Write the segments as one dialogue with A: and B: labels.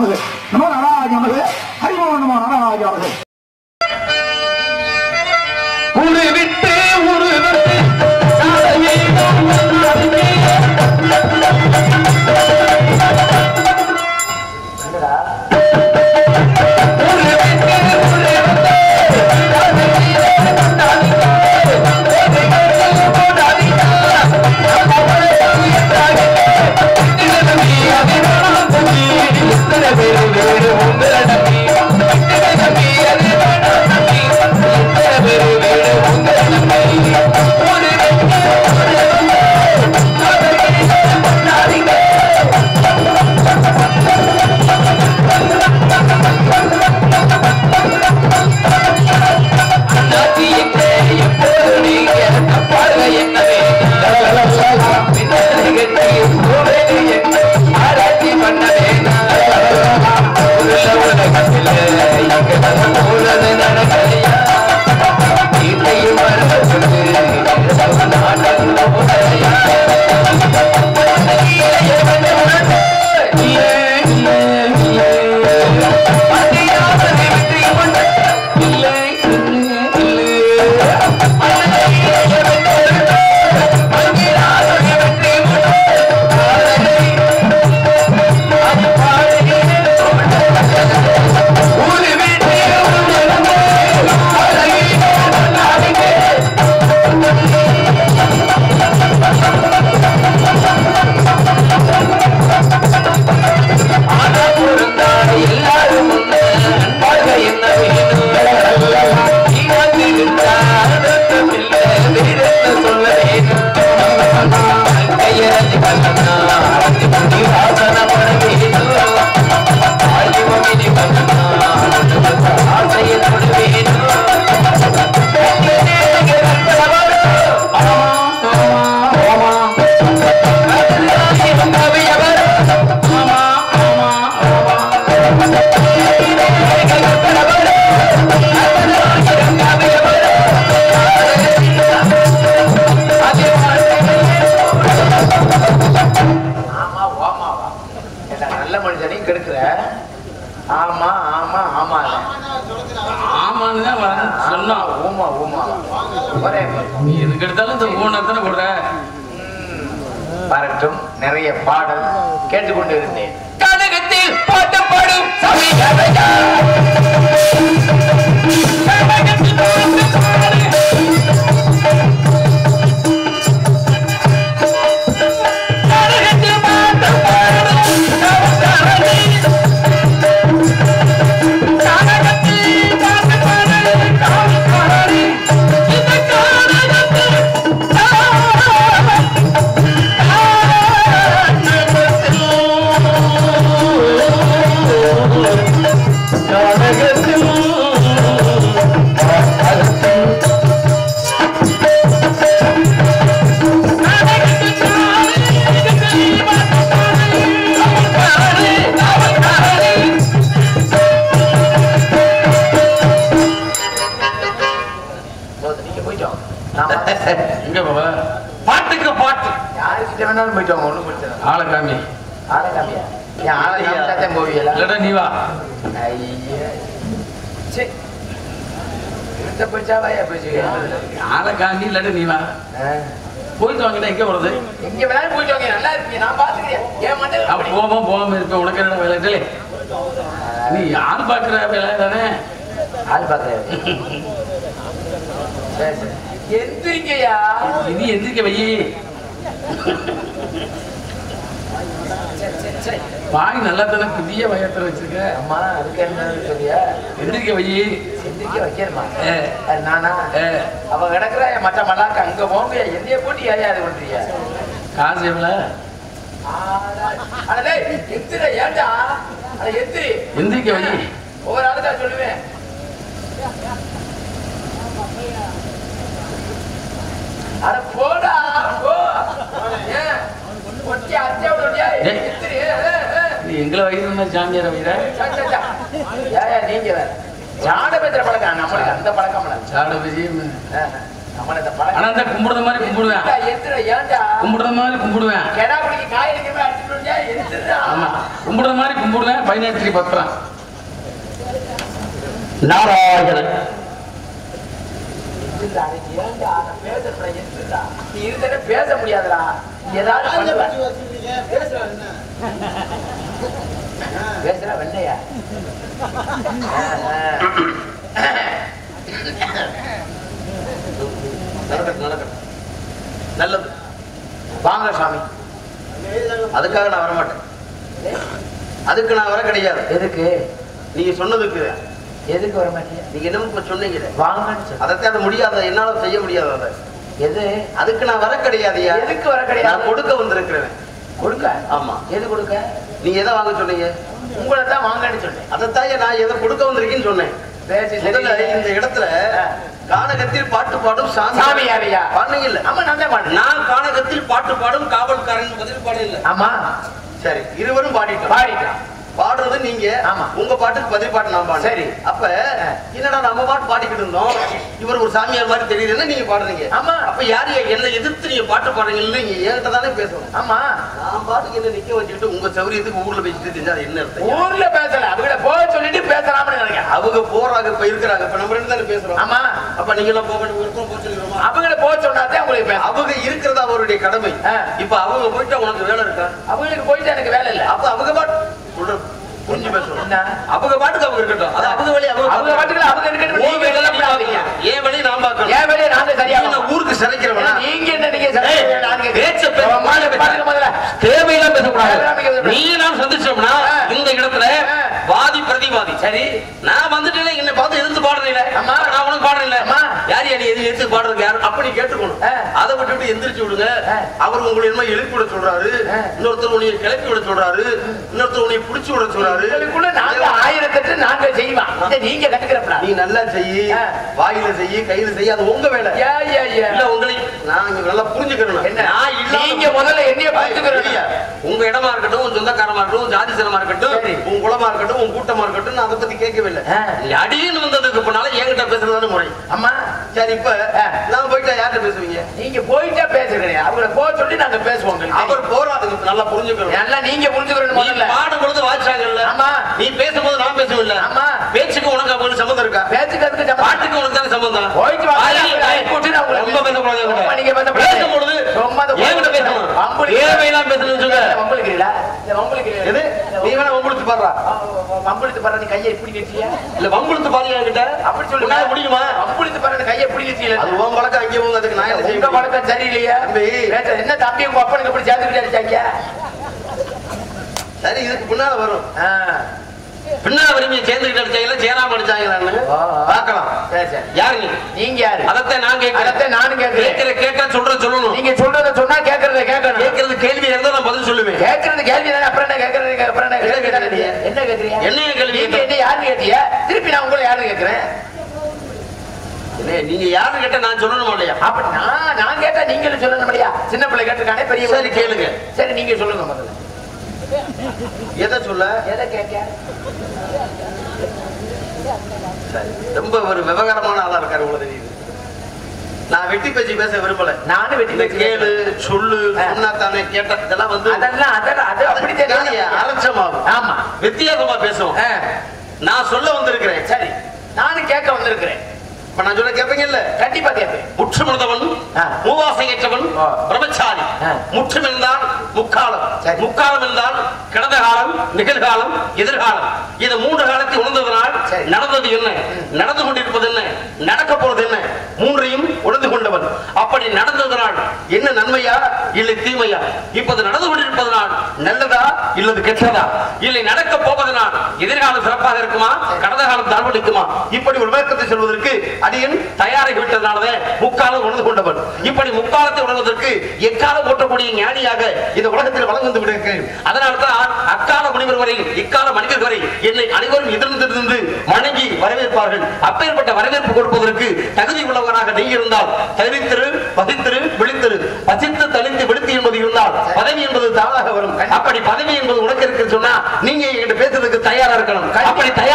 A: நமது நம நாராஜ நமது ஹரிமோ நம நாராஜ நமது
B: ஊரு விட்டு ஊரு விட்டு காலையை நாம் வந்தாலுமே ஊரு விட்டு ஊரு விட்டு காலையை நாம் வந்தாலுமே ஊரை போடாதீங்க நம்ம உலகம் என்றாகிட்டே இத்தனை நம்பி அதிகாரம் தம்பி இத்தனை பேரு வேறு உங்களை நம்பி இத்தனை நம்பி அதிகாரம் நம்பி இத்தனை பேரு வேறு உங்களை நம்பி ஊரு விட்டு ஊரு விட்டு காலையை நாம் வந்தாதீங்க நாட்டியத்தை எப்போது நீங்க தப்பாக என்ன வேண்டும் பின்னாடி கட்டி போவேது என்ன ஆராய்ச்சி பண்ண வேண்டாம் உள்ள உலகத்தில் இங்க நம்ம ஊழல் நடக்கலையா வீட்டையும் மறந்து சொல்லு நாட்டில் போதையா இல்லை இல்லை இல்லை மதியாவது வெற்றி கொண்ட இல்லை இல்லை எல்லாரும் முன்ன அன்பாக என்ன வேணும் நீ வந்திருந்தா அர்த்தமில்லை, வேறென்ன சொல்ல வேணும்? கையரசி கண்ணனா, அரசி முடி வாசனப்பட வேணும். ஆயுவமினி கண்ணனா, உனக்கு ஆசையில் தொட வேணும். கையிலே கற்பவரோ, ஆமா, ஆமா, ஆமா. கருணாகி வந்தவையவரோ, ஆமா, ஆமா, ஆமா. கையிலே கற்பவரோ, கருணாகி வந்தவையவரோ, அதே
C: ஆமா ஓமாவா என்ன நல்ல மனுஷனையும் கெடுக்கிற ஆமா ஆமா ஆமா
B: ஆமான்னு தான் வரேன் சொன்னான்
C: ஊமா ஊமா ஒரே
B: நீ எதுக்கு எடுத்தாலும் இந்த ஊனத்தானே போடுற
C: வரட்டும் நிறைய பாடல் கேட்டுக்கொண்டு இருந்தேன்
B: கனகத்தில் பாட்டப்படும் சமீபரையா கனகத்தில் பாட்டப்படும் கனகத்தில் பாட்டப்படும் சமீபரை கனகத்தில் பாட்டப்படும் சமீபரை இந்த கனகத்தில்
C: போதும், நீங்க போயிட்டோம் நாம
B: எங்க பாபா பாட்டுக்கு பாட்டு
C: யாருக்கிட்ட வேணாலும் போயிட்டோம் ஒண்ணும் பிரச்சனை இல்லை.
B: ஆளை காமி
C: ஆளை காமியா என் ஆளை காமிச்சாத்தான் போவீங்களா
B: இல்லடா நீ வா
C: ஐயா சே இந்த போச்சாவாயா போச்சு
B: ஆளை காமி இல்லடா நீ வா போயிட்டு வாங்கிட்டா எங்க போறது
C: எங்க வேணாலும் போயிட்டு வாங்க நல்லா இருப்பீங்க நான் பாத்துக்கிறேன் ஏன் மண்டல
B: அப்ப போகாம போகாம இருப்ப உனக்கு என்ன வேலை இல்லை நீ யார் பாக்குற வேலை தானே
C: ஆள் பாக்குறேன் சரி சரி எந்திரிங்கய்யா
B: இனி எந்திரிக்க வை
C: சரி சரி சரி
B: வாய் நல்லா தானே புதிய வயத்துல வச்சிருக்க
C: அம்மா அதுக்கு என்ன சொல்லியா
B: எந்திரிக்க வை
C: எந்திரிக்க வைக்கணுமா
B: ஏ.
C: அது நானா
B: ஏ,
C: அவ கிடக்குறா என் மற்ற மல்லாக்க அங்க போங்க என்னைய போட்டு ஏன் அது பண்றியா
B: காசு எவ்வளவு
C: அடே எந்திர ஏன்டா அட எந்திரி
B: எந்திரிக்க வை
C: ஒவ்வொரு ஆளுக்கா சொல்லுவேன் அட போடா போ ஏன் ஒட்டி அச்சாவுடைய
B: ஏய்.
C: எந்திரி ஏ, ஏ, ஏ.
B: நீ எங்களை வயசு மாதிரி சாமியார வயிற
C: சா, சா, சா. ஏயா நீங்க வேற ஜாட பேசுற பழக்கம் நம்மளுக்கு அந்த பழக்கம் இல்ல.
B: சாட விஜயம்
C: ஆ, நம்மள இந்த
B: ஆனா
C: பழக்கம்
B: அந்த கும்பிடுற மாதிரி கும்பிடுவேன்
C: எந்திர ஏன்டா
B: கும்பிடுற மாதிரி கும்பிடுவேன்
C: கெடா பிடிக்க காய் அடிக்க போய் அடிச்சுட்டு வந்தியா? எந்திரா.
B: ஆமா கும்பிடுற மாதிரி கும்பிடுவேன் மூடுங்க பதினெட்டு பத்திரம்
D: நாராயணன்
C: இல்லடா, ஏன்டா, நான் பேசுறேன்டா, எதுக்குடா? நீ இருந்தே பேச முடியாதுடா ஏதாவது பண்ணுவேன் பேசுற வெண்ணையா
D: நடக்கட்டும் நடக்கட்டும் நல்லது
C: வாங்க சாமி
D: அதுக்காக நான் வர மாட்டேன் அதுக்கு நான் வர கிடையாது
C: எதுக்கு
D: நீங்க சொன்னதுக்கு
C: எதுக்கு வர மாட்டியா
D: நீங்க என்ன இப்ப சொன்னீங்களே
C: வாங்கன்னு சொல்லு
D: அதைத்தான் அது முடியாத என்னால செய்ய முடியாது அதை
C: எது
D: அதுக்கு நான் வர கிடையாதுயா
C: எதுக்கு வர கிடையாது?
D: நான் கொடுக்க வந்திருக்கிறேன்
C: கொடுக்க
D: ஆமா
C: எது கொடுக்க
D: நீங்க எதை வாங்க சொன்னீங்க
C: உங்களை தான் வாங்கன்னு சொன்னேன்
D: அதைத்தான் நான் எதை கொடுக்க வந்திருக்கேன்னு சொன்னேன்
C: பேசி
D: முதல்ல இந்த இடத்துல கானகத்தில் பாட்டு பாடும் சாமி
C: சாமி யாரையா?
D: பாடுனீங்க இல்ல
C: ஆமா நான் தான் பாடுறேன்
D: நான் கானகத்தில் பாட்டு பாடும் காவல்காரன் பதில் பாட இல்ல
C: ஆமா
D: சரி இருவரும் பாடிட்டோம்
C: பாடிட்டான்
D: பாடுறது நீங்க
C: ஆமா.
D: உங்க பாட்டுக்கு பதில் பாட்டு நான் பாடுறேன்
C: சரி.
D: அப்ப என்னடா நம்ம பாட்டு பாடிக்கிட்டு இருந்தோம் இவர் ஒரு சாமியார் மாதிரி தெரியுதுன்னு நீங்க பாடுறீங்க
C: ஆமா.
D: அப்ப யாரு என்ன எதிர்த்து நீங்க பாட்டு பாடுறீங்கன்னு நீங்க என்கிட்ட தானே பேசணும்
C: ஆமா
D: நான் பாட்டுக்கு என்ன நிக்க வச்சுக்கிட்டு உங்க சௌரியத்துக்கு ஊர்ல பேசிட்டு தெரிஞ்சா அது என்ன அர்த்தம்
C: ஊர்ல பேசல அவங்கள போக சொல்லிட்டு பேசலாம்னு நினைக்கிறேன்
D: அவங்க போறாங்க இப்ப இருக்கிறாங்க இப்ப நம்ம ரெண்டு தானே பேசுறோம்
C: ஆமா
D: அப்ப நீங்க எல்லாம் போக வேண்டிய விருப்பம் போச்சுக்கிறோமா
C: அவங்கள போக சொன்னாதான் உங்களுக்கு பேச
D: அவங்க இருக்கிறது அவருடைய கடமை
C: ஆ.
D: இப்ப அவங்க போயிட்டா உனக்கு வேலை இருக்கா
C: அவங்களுக்கு போயிட்டு எனக்கு வேலை இல்ல
D: அப்ப அவங்க பாட்டு சொல்ற புரிஞ்சு பேசணும்
C: என்ன?
D: அவங்க பாட்டுக்கு அவங்க இருக்கட்டும் அது அவங்க வழி அவங்க
C: அவங்க பாட்டுக்கு அவங்க இருக்கட்டும்.
D: உன்
C: நீங்க
D: வேலை
C: எல்லாம்
D: நீ
C: பண்ணாதீங்க.
D: பார்க்கணும். என் வழி நான் பார்க்கணும்
C: என் வேலையை நாங்க சரியா
D: நீ என்ன ஊருக்கு சிறைக்கிறவனா
C: நீங்க என்ன நீங்க
D: ஏய்,
C: சரியா நாங்க
D: பேச்ச பேச-
C: அம்மாவை பாருங்க முதல்ல
D: தேவையெல்லாம் பேசக்கூடாது
C: தேவையில்லாம பேசக்கூடாது.
D: நீ நான் சந்திச்சோம்னா
C: ஆ.
D: இந்த இடத்துல
C: ஆ.
D: வாதி பிரதிவாதி
C: சரி
D: நான் வந்துட்டேன் என்னை பார்த்து எதிர்த்து பாடுறீங்க
C: ஆமா.
D: நான் உனக்கு பாடுறேன்
C: ஆமா.
D: யார் யார் எது எதிர்த்து பாடுறதுக்கு யார் அப்படி கேட்டுக்கணும்
C: ஆ.
D: அதை விட்டுட்டு எந்திரிச்சு விடுங்க
C: ஆ.
D: அவர் உங்களை என்ன எழுப்பி விட சொல்றாரு
C: ஆ.
D: இன்னொருத்தர் உன்னை கிளப்பி விட சொல்றாரு இன்னொருத்தர் உன்னை புடிச்சு விட சொல்றாரு
C: உங்களுக்குள்ள நாங்க ஆயிரத்தெட்டு நாங்க செய்வோம் இதை நீங்க கட்டுக்கிறப்படா
D: நீ நல்லா செய்யி
C: ஆ.
D: வாயில செய்யி கையில செய்யி அது உங்க வேலை
C: ஏ ஏ ஏ
D: இல்ல உங்களை நான் இங்க நல்லா புரிஞ்சுக்கணும்
C: என்ன
D: நான் இல்லாம-
C: நீங்க முதல்ல என்னைய
D: இல்லையா?
C: பார்த்துக்கிறோம்
D: உங்க இடமா இருக்கட்டும் உன் சொந்தக்காரமா இருக்கட்டும் உன் ஜாதிசனமா இருக்கட்டும்
C: சரி.
D: உன் குலமா இருக்கட்டும் உன் கூட்டமா இருக்கட்டும் நான் அதை பத்தி கேட்கவே இல்லை
C: ஆ.
D: நீ அடின்னு வந்ததுக்கு பின்னால என்கிட்ட பேசுறதான முறை
C: அம்மா
D: சரி இப்ப
C: ஆ.
D: நான் போயிட்டா யார்கிட்ட பேசுவீங்க
C: நீங்க போயிட்டா பேசுறீங்க அவங்கள போக சொல்லி நாங்க பேசுவோம் உங்களுக்கு.
D: அவர் போறாதுக்கு நல்லா புரிஞ்சுக்கணும்
C: நல்லா நீங்க புரிஞ்சுக்கணும்
D: நீ
C: முதல்ல
D: பாடும் பொழுது வாச்சாங்கல்ல
C: ஆமா.
D: நீ பேசும்போது நான் பேசுவேன்ல
C: ஆமா.
D: பேச்சுக்கு உனக்கு அவங்களுக்கு சம்மந்தம் இருக்கா
C: பேச்சுக்கிறதுக்கு சம்மந்தம்.
D: பாட்டுக்கு உனக்கு தானே சம்பந்தம்
C: போயிட்டு வாங்க.
D: ஆயி,
C: நான்
D: ஆயி.
C: கூட்டி நான் உங்களுக்கு
D: ரொம்ப பேசக்கூடாது என்கிட்ட.
C: ரொம்ப நீங்க பேசக்கூடாது.
D: பேசும்பொழுது
C: ரொம்ப அந்த
D: என்கிட்ட பேசணும்
C: வம்புக்கு-
D: தேவையெல்லாம் பேசணும்னு சொல்ல
C: வம்புலுக்கிறீங்களா? இந்த வம்புலுக்கிறீங்களா?
D: எது நீ வேணா உங்களுக்கு பாடுறா
C: வம்புலுத்து பாரு, நீ கையை இப்படி நிறுத்தியா?
D: இல்ல வம்புழுத்து பாருங்க என்கிட்ட
C: அப்படி சொல்லுங்க.
D: உன்னால முடியுமா
C: வம்புலுத்து பாரு, நீ கையை இப்படி நிறுத்தியல.
D: அது உன் வழக்கம் அங்கே போங்க அதுக்கு நான் என்ன செய்ய
C: உங்க
D: முடியும்?
C: வழக்கம் சரியில்லையா?
D: தம்பி.
C: பேச- என்ன தம்பி உங்க அப்பனுக்கு இப்படி சேர்த்துக்கிட்டு அடிச்சாங்க?
D: சரி இதுக்கு பின்னால வரும்
C: ஆ,
D: பின்னால விரும்பி சேர்ந்துக்கிட்டு அடிச்சாங்களா சேராம அடிச்சாங்களான்னு
C: ஆ, ஆ.
D: பார்க்கலாம்
C: சரி, சரி.
D: யாரு நீ
C: நீங்க யாரு
D: அதத்தான் நான் கேட்கிறேன்
C: அதைத்தான் நானும் கேட்கிறேன்.
D: கேட்கிற கேட்டா சொல்ற சொல்லணும்
C: நீங்க சொல்றத சொன்னா கேட்கறத கேட்கணும்
D: கேட்கறது கேள்வி இருந்தா நான் பதில் சொல்லுவேன்
C: கேட்கறது கேள்வி தானே அப்புறம் என்ன கேட்கறது அப்புறம் என்ன
D: என்ன
C: கேள்வி தானே
D: கேட்கறீங்க?
C: என்ன கேட்கறீங்க
D: என்னைய கேள்வி
C: நீங்க
D: கேட்கறீங்க?
C: என்ன யாருன்னு கேட்டீங்க திருப்பி நான் உங்களை யாருன்னு கேட்கிறேன்
D: இல்லையே, நீங்க யாருன்னு கேட்டா நான் சொல்லணும் இல்லையா
C: அப்ப நான் நான் கேட்டா நீங்களும் சொல்லணும் இல்லையா சின்ன பிள்ளை கேட்டிருக்கானே பெரிய
D: சரி, கேளுங்க.
C: சரி நீங்க சொல்லுங்க முதல்ல
D: எதை சொல்ல
C: எதை கேட்க
D: சரி, ரொம்ப ஒரு விவகாரமான ஆளா இருக்காரு உங்களுக்கு தெரியுது நான் வெட்டி பேச்சு பேச விரும்பல
C: நானும் வெட்டி
D: இந்த
C: பேச்சு
D: கேளு சொல்லு
C: ஆ.
D: சொன்னா தானே கேட்ட இதெல்லாம் வந்து
C: அதெல்லாம் அதெல்லாம் அது அப்படி தெரியும்
D: அலட்சமாகும்
C: ஆமா
D: வித்தியாசமா பேசுவோம்
C: ஆ,
D: நான் சொல்ல வந்திருக்கிறேன்
C: சரி நானும் கேட்க வந்திருக்கிறேன்
D: இப்ப நான் சொல்ல கேட்பீங்கல்ல
C: கண்டிப்பா கேட்பேன்
D: முற்றுமிழ்ந்தவன்
C: ஆ.
D: மூவாசையற்றவன்
C: ஆ.
D: பிரம்மச்சாரி
C: ஆ.
D: முற்றும் என்றால் முக்காலம்
C: சரி.
D: முக்காலம் என்றால் கடந்த காலம் நிகழ்காலம் எதிர்காலம் இந்த மூன்று காலத்தை உணர்ந்ததனால்
C: சரி.
D: நடந்தது என்ன நடந்து கொண்டிருப்பது என்ன நடக்க போறது என்ன மூன்றையும் உணர்ந்து கொண்டவன் அப்படி நடந்ததனால் என்ன நன்மையா இல்லை தீமையா இப்போது நடந்து கொண்டிருப்பதனால் நல்லதா இல்லது கெட்டதா இல்லை நடக்க போவதனால் எதிர்காலம் சிறப்பாக இருக்குமா கடந்த காலம் தாழ்வளிக்குமா இப்படி ஒரு விளக்கத்தை சொல்வதற்கு அடியன் தயாராகி விட்டதனாலதான் முக்காலம் உணர்ந்து கொண்டவன் இப்படி முக்காலத்தை உணர்வதற்கு எக்காலம் ஓட்டக்கூடிய ஞானியாக இந்த உலகத்தில் வளம் வந்து விடுகிறேன் அதனால தான் அக்கால முனிவர் வரை இக்கால மனிதர் வரை என்னை அனைவரும் எதிர்ந்திருந்து வணங்கி வரவேற்பார்கள் அப்பேற்பட்ட வரவேற்பு கொடுப்பதற்கு தகுதி உள்ளவராக நீ இருந்தால் தரித்திரு பதித்திரு விழித்திரு பசித்து தனித்து விழுத்து என்பது இருந்தால் பதவி என்பது தானாக வரும் அப்படி பதவி என்பது உனக்கு இருக்கு சொன்னா நீங்க என்கிட்ட பேசுறதுக்கு தயாரா இருக்கணும் அப்படி தயாராக இருப்பது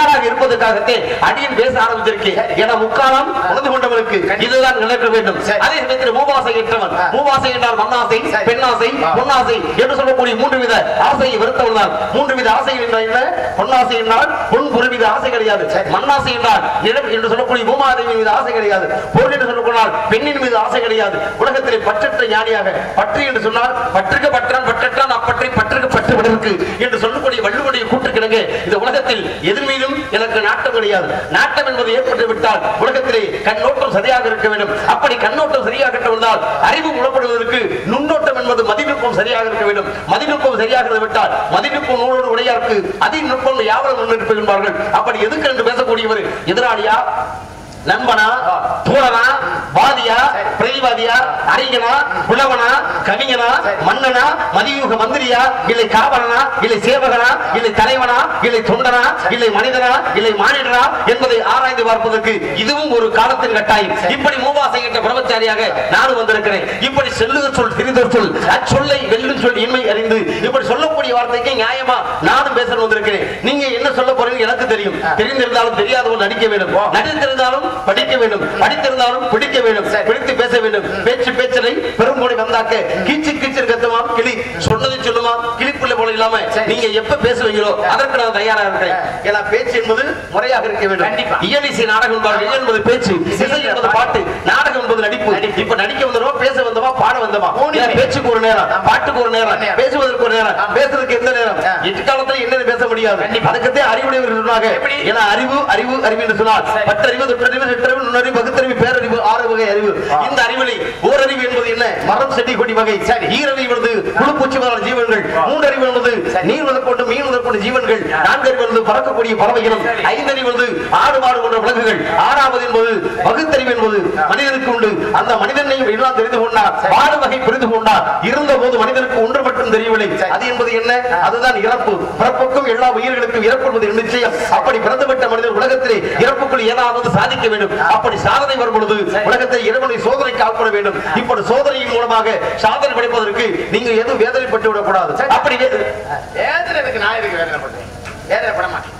D: என்பதற்காகத்தே அடியன் பேச ஆரம்பிச்சிருக்கேன் ஏன்னா முக்காலம் உணர்ந்து கொண்டவனுக்கு இதுதான் நடக்க வேண்டும்
C: சரி.
D: அதே சமயத்தில் மூவாசை ஏற்றவன்
C: ஆ.
D: மூவாசை என்றால் மண்ணாசை
C: சரி.
D: பெண்ணாசை
C: ஆ.
D: பொன்னாசை என்று சொல்லக்கூடிய மூன்று வித ஆசையை வெறுத்தவன் தான் மூன்று வித ஆசை என்றால் என்ன பொன்னாசை என்றால் பொன் ஒரு வித ஆசை கிடையாது
C: சரி.
D: மண்ணாசை என்றால் நிலம் என்று சொல்லக்கூடிய பூமாதேவியின் மீது ஆசை கிடையாது பொருள் என்று சொல்லப்போனால் பெண்ணின் மீது ஆசை கிடையாது உலகத்திலே பற்றற்ற ஞானியாக பற்று என்று சொன்னால் பற்றுக்கு பற்றான் பற்றற்றான் அப்பற்றி பற்றுக்கு பற்று விடற்கு என்று சொல்லக்கூடிய வள்ளுவனுடைய கூட்டு கிடங்கு இந்த உலகத்தில் எதிர் மீதும் எனக்கு நாட்டம் கிடையாது நாட்டம் என்பது ஏற்பட்டு விட்டால் உலகத்திலே கண்ணோட்டம் சரியாக இருக்க வேண்டும் அப்படி கண்ணோட்டம் சரியாக இருந்தால் அறிவு முழப்படுவதற்கு நுண்ணோட்டம் என்பது மதிநுட்பம் சரியாக இருக்க வேண்டும் மதிநுட்பம் சரியாக இருந்து விட்டால் மதிநுட்பம் நூலோடு உடையாருக்கு அதிநுட்பம் யாவரும் முன்னிருப்பு என்பார்கள் அப்படி எதுக்கு என்று பேசக்கூடியவர் எதிராளியா நண்பனா தோழனா வாதியா
C: சரி.
D: பிரதிவாதியா அறிஞனா புலவனா கவிஞனா
C: சரி.
D: மன்னனா மதியுக மந்திரியா இல்லை காவலனா இல்லை சேவகனா இல்லை தலைவனா இல்லை தொண்டனா இல்லை மனிதனா இல்லை மானிடனா என்பதை ஆராய்ந்து பார்ப்பதற்கு இதுவும் ஒரு காலத்தின் கட்டாயம் இப்படி மூவாசை என்ற பிரம்மச்சாரியாக நானும் வந்திருக்கிறேன் இப்படி செல்லுக சொல் தெரிந்த சொல் அச்சொல்லை வெல்லும் சொல் இன்மை அறிந்து இப்படி சொல்லக்கூடிய வார்த்தைக்கு நியாயமா நானும் பேச வந்திருக்கிறேன் நீங்க என்ன சொல்ல போறீங்க எனக்கு தெரியும் தெரிந்திருந்தாலும் தெரியாதவன் நடிக்க வேண்டும் நடித்திருந்தாலும் படிக்க வேண்டும் படித்திருந்தாலும் பிடிக்க வேண்டும் பிடித்து பேச வேண்டும் பேச்சு பேச்சலை பெரும்பொழி வந்தாக்க கீச்சு கீச்சு கத்துமா கிளி சொன்னதை சொல்லுமா கிளிப்புள்ள போல இல்லாம நீங்க எப்ப பேசுவீங்களோ அதற்கு நான் தயாரா இருக்கிறேன் ஏன்னா பேச்சு என்பது முறையாக இருக்க வேண்டும்
C: கண்டிப்பா.
D: இயலிசை நாடகம் என்பார்கள் இயல் என்பது பேச்சு இசை என்பது பாட்டு நாடகம் என்பது நடிப்பு இப்ப நடிக்க வந்தோமா பேச வந்தோமா பாட வந்தோமா ஏன்னா பேச்சுக்கு ஒரு நேரம் பாட்டுக்கு ஒரு நேரம் பேசுவதற்கு ஒரு நேரம் பேசுறதுக்கு எந்த நேரம் எதிர்காலத்துல என்ன பேச முடியாது அதுக்குத்தான் அறிவுடையவர்கள் சொன்னாங்க
C: எப்படி?
D: ஏன்னா அறிவு அறிவு அறிவு என்று சொன்னால் பட்டறிவு தொட்டறிவு சிற்றறிவு நுண்ணறிவு பகுத்தறிவு பேரறிவு ஆறு வகை அறிவு இந்த அறிவிலை ஓரறிவு என்பது என்ன மரம் செடி கொடி வகை ஈரறிவு என்பது புழுப்பூச்சி முதலான ஜீவன்கள் மூன்றறிவு என்பது நீர் முதற்கொண்டு மீன் முதற்கொண்டு ஜீவன்கள் நான்கறிவு என்பது பறக்கக்கூடிய பறவைகளும் ஐந்தறிவு என்பது ஆடு மாடு கொண்ட விலங்குகள் ஆறாவது என்பது பகுத்தறிவு என்பது மனிதனுக்கு உண்டு அந்த மனிதனையும் எல்லாம் தெரிந்து கொண்டார் ஆறு வகை புரிந்து கொண்டார் இருந்த போது மனிதனுக்கு ஒன்று மட்டும் தெரியவில்லை அது என்பது என்ன அதுதான் இறப்பு பிறப்புக்கும் எல்லா உயிர்களுக்கும் இறப்பு என்பது நிச்சயம் அப்படி பிறந்துவிட்ட மனிதன் உலகத்திலே இறப்புக்குள் ஏதாவது சாதிக்க வேண்டும் அப்படி சாதனை வரும் பொழுது உலகத்தை இறைவனை சோதனைக்கு ஆட்பட வேண்டும் இப்படி சோதனையின் மூலமாக சாதனை படைப்பதற்கு நீங்க எதுவும் வேதனைப்பட்டு விடக்கூடாது அப்படி வே-
C: வேதனை இருக்கு நான் எதுக்கு வேதனை பண்றேன் வேதனை பட மாட்டேன்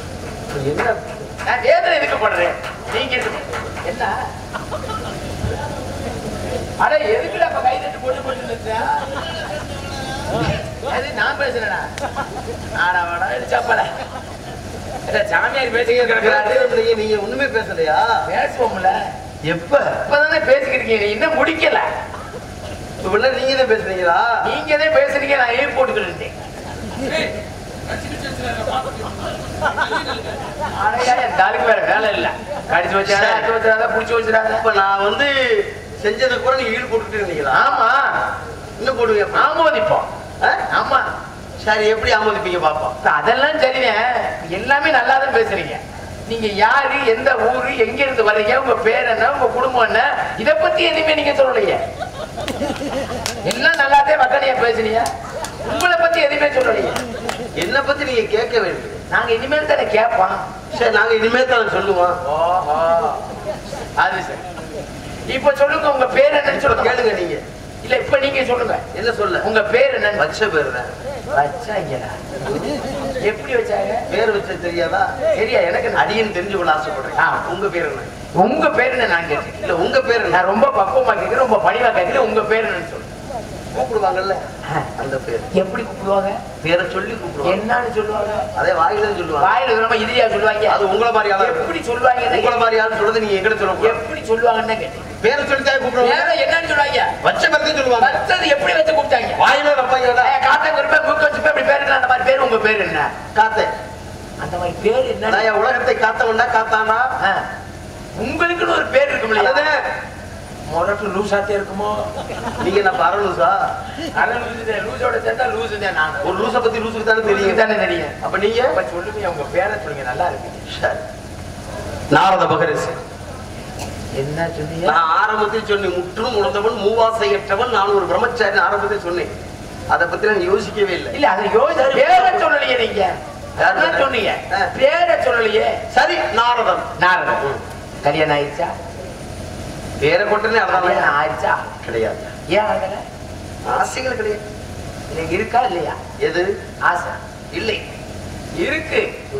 C: நான் வேதனை எதுக்கு படுறேன் நீங்க எதுக்கு என்ன அட எதுக்குடா அப்ப கை தட்டு போட்டு போட்டு நிறுத்துற? அது நான் பேசுறேனா ஆடா வாடா சாப்பாட சாமியார் பேசிக்கிட்டு கிடக்குறாரு
D: நீங்க- நீங்க ஒண்ணுமே பேசலையா
C: பேசுவோம்ல
D: எப்ப
C: இப்பதானே பேசிக்கிட்டு இருக்கீங்க இன்னும் முடிக்கல
D: இப்ப நீங்க தான் பேசுறீங்களா
C: நீங்க தான் பேசுறீங்க நான் ஏன் போட்டுக்கிட்டு இருந்தேன் ஆடையா, என் தாலுக்கு வேற வேலை இல்ல கடிச்சு வச்சாத அடிச்சு வச்சாத புடிச்சு வச்சிடாத
D: இப்ப நான் வந்து செஞ்சதை கூட நீங்க ஈடு போட்டுட்டு இருந்தீங்களா
C: ஆமா
D: இன்னும் போடுவீங்க
C: ஆமோதிப்போம்
D: ஆ?
C: ஆமா
D: சரி எப்படி ஆமோதிப்பீங்க பாப்போம்
C: இப்ப அதெல்லாம் சரிங்க எல்லாமே நல்லா தான் பேசுறீங்க நீங்க யாரு எந்த ஊரு எங்க இருந்து வர்றீங்க உங்க பேர் என்ன உங்க குடும்பம் என்ன இத பத்தி எதுவுமே நீங்க சொல்லலையே எல்லாம் நல்லாத்தே மக்களையா பேசுறீங்க உங்களை பத்தி எதுவுமே சொல்லலையே
D: என்ன பத்தி நீங்க கேட்க வேண்டும்
C: நாங்க இனிமேல் தானே கேட்போம்
D: சரி நாங்க இனிமே தான் சொல்லுவோம்
C: ஓஹோ அது சரி இப்ப சொல்லுங்க உங்க பேர் என்னன்னு சொல்லுங்க
D: கேளுங்க நீங்க
C: இல்ல இப்ப நீங்க சொல்லுங்க
D: என்ன சொல்ல
C: உங்க பேர் என்னன்னு
D: வச்ச பேர் தான்
C: வச்சாங்களா எப்படி வச்சாங்க
D: பேர் வச்ச தெரியாதா
C: சரியா எனக்கு என்ன?
D: அடியன் தெரிஞ்சு கொள்ள ஆசைப்படுறேன்
C: ஆ.
D: உங்க பேர் என்ன
C: உங்க பேர் என்ன நான் கேட்டேன்
D: இல்ல உங்க பேர் என்ன
C: நான் ரொம்ப பக்குவமா கேட்கிறேன் ரொம்ப பணிவா கேட்கிறேன் உங்க பேர் என்னன்னு சொல்லுங்க
D: கூப்பிடுவாங்கல்ல அந்த பேர்
C: எப்படி கூப்பிடுவாங்க
D: பேரை சொல்லி கூப்பிடுவாங்க
C: என்னன்னு சொல்லுவாங்க
D: அதே வாயில இருந்து சொல்லுவாங்க
C: வாயில விடாம இதையா சொல்லுவாங்க
D: அது உங்களை மாதிரி ஆளா இருக்கும்.
C: எப்படி சொல்லுவாங்க
D: உங்களை மாதிரி ஆளு சொல்றது நீங்க எங்கிட்ட சொல்லக்கூடாது
C: எப்படி சொல்லுவாங்கன்னு கேட்டேன்
D: பேரை சொல்லி தான் கூப்பிடுவாங்க
C: வேற என்னன்னு சொல்லுவாங்க
D: வச்ச பேர் தான் சொல்லுவாங்க
C: வச்சது எப்படி வச்சு கூப்பிட்டாங்க
D: வாயில ரப்பாங்க
C: காத்தா இருப்பேன் புக்க வச்சுப்பேன் இப்படி பேரு அந்த மாதிரி பேர் உங்க பேர் என்ன
D: காத்தே
C: அந்த மாதிரி பேர் என்ன
D: நான் என் உலகத்தை காத்தவன்னா காத்தானா
C: ஆ. உங்களுக்குன்னு ஒரு பேர் இருக்கும் இல்லையா
D: அதுதான்.
C: முரட்டு லூசாத்தே இருக்குமோ
D: நீங்க என்ன பரலூசா
C: அதான் லூசு தான். லூசோட சேர்ந்தா லூசு தான் நான்
D: ஒரு லூசை பத்தி லூசுக்கு தானே
C: தெரியும்
D: தெரியும்
C: தானே தெரியும்
D: அப்ப நீங்க
C: அப்ப சொல்லுங்க உங்க பேரை சொல்லுங்க நல்லா இருக்கு
D: சரி. நாரத மகரிஷி
C: என்ன சொன்னீங்க
D: நான் ஆரம்பத்தில் சொன்னேன் முற்றும் உணர்ந்தவன் மூவாசையற்றவன் நான் ஒரு பிரம்மச்சாரி ஆரம்பத்தில் சொன்னேன் அதை பத்தி நான் யோசிக்கவே இல்லை
C: இல்ல அதை யோசிச்சு பேரை சொல்லலையே நீங்க அதான் சொன்னீங்க
D: ஆ.
C: பேரை சொல்லலையே
D: சரி நாரதன்
C: நாரதன் கல்யாணம் ஆயிடுச்சா
D: பேரை கொட்டனே
C: கல்யாணம்
D: அதான்
C: ஆயிடுச்சா
D: கிடையாது
C: ஏன் ஆகல
D: ஆசைகள் கிடையாது
C: எனக்கு இருக்கா இல்லையா
D: எது
C: ஆசை
D: இல்லை
C: இருக்கு ஆனா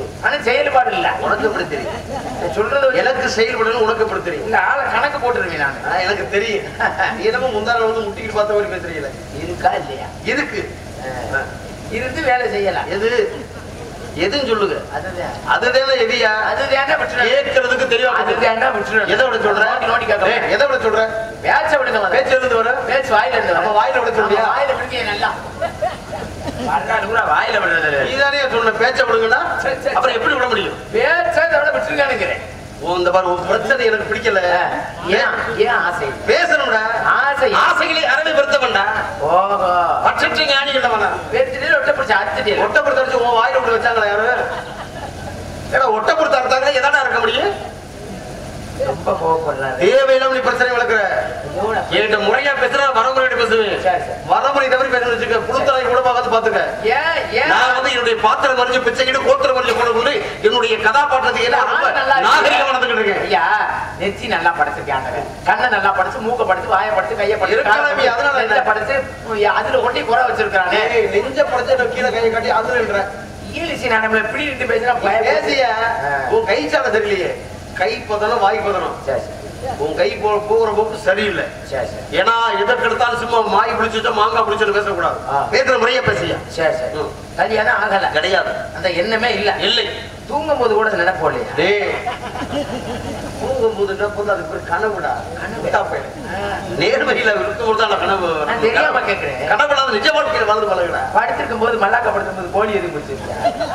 C: செயல்பாடு இல்ல
D: உனக்கு எப்படி தெரியும்
C: நான் சொல்றது வந்து-
D: எனக்கு செயல்படணும் உனக்கு எப்படி தெரியும்
C: இந்த ஆளை கணக்கு போட்டுருவேன் நான்
D: ஆ, எனக்கு தெரியும் நீ என்னமோ முந்தான வந்து முட்டிக்கிட்டு பார்த்த மாதிரி பேசுறீங்களே
C: இருக்கா இல்லையா
D: இருக்கு ஆ.
C: இருந்து வேலை செய்யலாம்
D: எது எதுன்னு சொல்லுங்க
C: அதுதான்
D: அதுதானே எதியா
C: அதுதானே விட்டுறேன்
D: கேட்கறதுக்கு தெரியும்
C: அதுதான்டா விட்டுறேன்
D: எதை விட சொல்ற
C: நோண்டி நோண்டி கேட்க
D: ஏய், எதை விட சொல்ற
C: பேச்ச விடுங்க முதல்ல.
D: பேச்சு இருந்து வர
C: பேச்சு வாயில இருந்து
D: நம்ம வாயில விட சொல்றியா?
C: ஆமா, வாயில விடுங்க நல்லா வாழ்நாள் பூரா வாயில விடுறது
D: நீதானே சொன்ன பேச்ச விடுங்கன்னா
C: சரி, சரி.
D: அப்புறம் எப்படி விட முடியும்
C: பேச்ச இதோட விட்டுருக்கானுங்கிறேன்
D: ஓ இந்த பாரு உன் பிரச்சனை எனக்கு பிடிக்கல
C: ஏன் ஏன் ஆசை
D: பேசணும்டா
C: ஆசை
D: ஆசைகளை அரணை பெருத்தவன்டா
C: ஓஹோ
D: பட்சற்ற ஞானிகள் வேணா
C: பேச்சுட்டு ஒட்ட பிடிச்சி அடிச்சுட்டு
D: ஒட்டப்படுத்த வச்சு உன் வாயில விட்டு வச்சாங்களா யாரு ஏன்னா ஒட்டப்படுத்த அறுத்தாங்க எதாடா இருக்க முடியும்
C: ரொம்ப கோவப்படுறாரு
D: தேவையில்லாம நீ பிரச்சனை வளர்க்குற
C: எவ்வளவு?
D: என்கிட்ட முறையா பேசுறா வரமுறையிட்டு பேசுவேன்
C: சரி, சரி.
D: வரமுறை தவிர பேசணும் வச்சுக்க புழுத்தலை கூட பார்த்து பாத்துக்க
C: ஏன் ஏன்
D: நான் வந்து என்னுடைய பாத்திரம் மறிஞ்சு பிச்சைக்கிட்டு கோத்திரம் மறிஞ்சு போன கொண்டு என்னுடைய கதாபாத்திரத்துக்கு எல்லாம் ரொம்ப
C: ஆள் நல்லா இருக்கு.
D: நாகரிகம் நடந்துகிட்டு இருக்கேன்
C: ஐயா நெத்தி நல்லா படைச்சிருக்காங்க கண்ணை நல்லா படைச்சு மூக்க படைச்சு வாயை படைச்சு கையை படைச்சு
D: இருக்கலாம்,
C: காலை படைச்சு,
D: அதனால என்ன?
C: நெஞ்சை படைச்சு அதுல கொண்டு குறை வச்சிருக்கானே
D: ஏய், நெஞ்ச படைச்சு நான் கீழே கையை காட்டி அதுல
C: ஈலிசி நான் நம்மள இப்படி இருந்து பேசினா பயம்
D: பேசிய உன் கை சாட தெரியலையே கை பதனம் வாய் பதனம்
C: சரி சரி
D: உன் கை போ போகிற போக்கு சரியில்லை
C: சரி சரி
D: ஏன்னா எதற்கு எடுத்தாலும் சும்மா மாய் பிடிச்சிட்டா மாங்காய் பிடிச்சிட்டு பேசக்கூடாது
C: ஆ.
D: பேசுற முறையா பேசிய
C: சரி சரி
D: ம்.
C: கல்யாணம் ஆகல
D: கிடையாது
C: அந்த எண்ணமே இல்ல
D: இல்லை
C: தூங்கும் போது கூட நினைப்போம் இல்லையா
D: டேய் தூங்கும் போது என்ன போது அது பேர் கனவுடா கனவுடா போயிடு நேர்மையில இருக்கும்போது தான் கனவு வரும்.
C: நான் தெரியாம கேட்கிறேன்.
D: கனவுல அது நிஜ வாழ்க்கையில வாழ்ந்து பழகுடா
C: படுத்திருக்கும் போது மல்லாக்க படுத்தும் போது கோழி எதுவும் முடிச்சிருக்கா